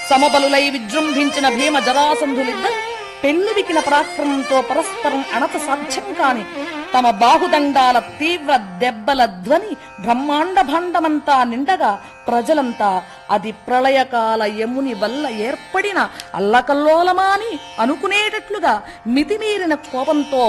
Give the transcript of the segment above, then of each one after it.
సమబలులై విజృంభించిన భీమ జరాసంధులిద్దరు పెళ్లివికిన పరాక్రమంతో పరస్పరం అణత సాధ్యం కాని తమ బాహుదండాల తీవ్ర దెబ్బల ధ్వని బ్రహ్మాండ భాండమంతా నిండగా ప్రజలంతా అది ప్రళయకాల యముని వల్ల ఏర్పడిన అల్లకల్లోలమాని అనుకునేటట్లుగా మితిమీరిన కోపంతో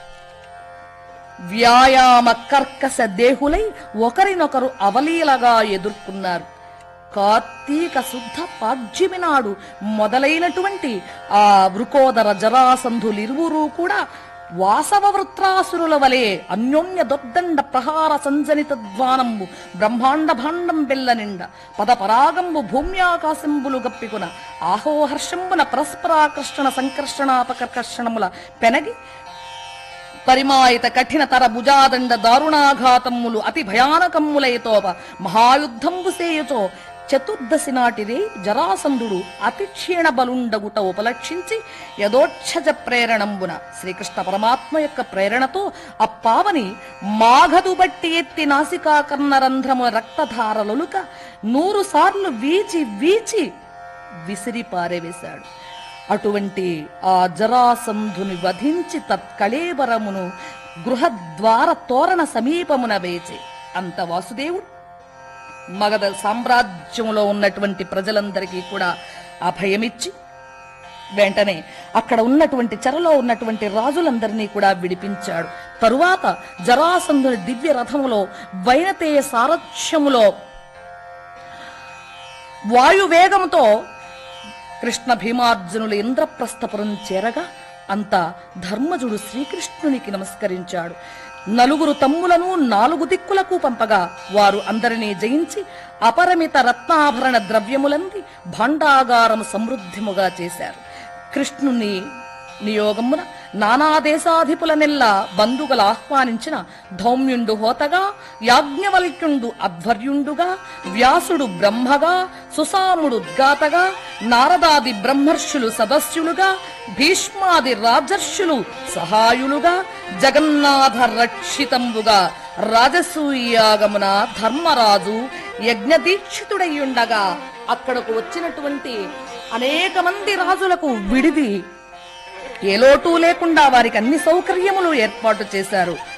వ్యాయామ కర్కశ దేహులై ఒకరినొకరు అవలీలగా ఎదుర్కొన్నారు కార్తీక శుద్ధ పాడ్యమి నాడు మొదలైనటువంటి ఆ వృకోదర జరాసంధులిరువురూ కూడా వాసవ వృత్రాసురుల వలె అన్యోన్య దొద్దండ ప్రహార సంజనిత ద్వానంబు బ్రహ్మాండ భాండం బెల్ల నిండ పద పరాగంబు భూమ్యాకాశంబులు గప్పికున ఆహోహర్షంబున పరస్పరాకర్షణ సంకర్షణాపకర్షణముల పెనగి పరిమాయిత కఠినతర భుజాదండ దారుణాఘాతమ్ములు అతి భయానకమ్ములైతోప మహాయుద్ధంబు సేయుచో చతుర్దశి నాటిది జరాసంధుడు అతి క్షీణ బలుండగుట ఉపలక్షించి యథోక్షజ ప్రేరణంబున శ్రీకృష్ణ పరమాత్మ యొక్క ప్రేరణతో అప్పావని మాఘదు బట్టి ఎత్తి నాసికా కర్ణరంధ్రముల రక్తధారలొలుక నూరు సార్లు వీచి వీచి విసిరి పారేవేశాడు అటువంటి ఆ జరాసంధుని వధించి తత్కళేబరమును గృహద్వార తోరణ సమీపమున వేచి అంత వాసుదేవుడు మగధ సామ్రాజ్యంలో ఉన్నటువంటి ప్రజలందరికీ కూడా అభయమిచ్చి వెంటనే అక్కడ ఉన్నటువంటి చెరలో ఉన్నటువంటి రాజులందరినీ కూడా విడిపించాడు తరువాత జరాసంధుని దివ్య రథములో వైనతేయ సారథ్యములో వాయువేగంతో కృష్ణ భీమార్జునులు ఇంద్రప్రస్థపురం చేరగా అంత ధర్మజుడు శ్రీకృష్ణునికి నమస్కరించాడు నలుగురు తమ్ములను నాలుగు దిక్కులకు పంపగా వారు అందరినీ జయించి అపరిమిత రత్నాభరణ ద్రవ్యములంది భాండాగారం సమృద్ధిముగా చేశారు కృష్ణుని నియోగమున నానా దేశాధిపులనెల్లా బంధుగల ఆహ్వానించిన ధౌమ్యుండు హోతగా యాజ్ఞవల్క్యుండు అధ్వర్యుండుగా వ్యాసుడు బ్రహ్మగా సుసాముడు ఉద్గాతగా నారదాది బ్రహ్మర్షులు సదస్యులుగా భీష్మాది రాజర్షులు సహాయులుగా జగన్నాథ రక్షితంబుగా రాజసూయాగమున ధర్మరాజు యజ్ఞదీక్షితుడయ్యుండగా అక్కడకు వచ్చినటువంటి అనేక మంది రాజులకు విడిది ఏ లోటు లేకుండా వారికి అన్ని సౌకర్యములు ఏర్పాటు చేశారు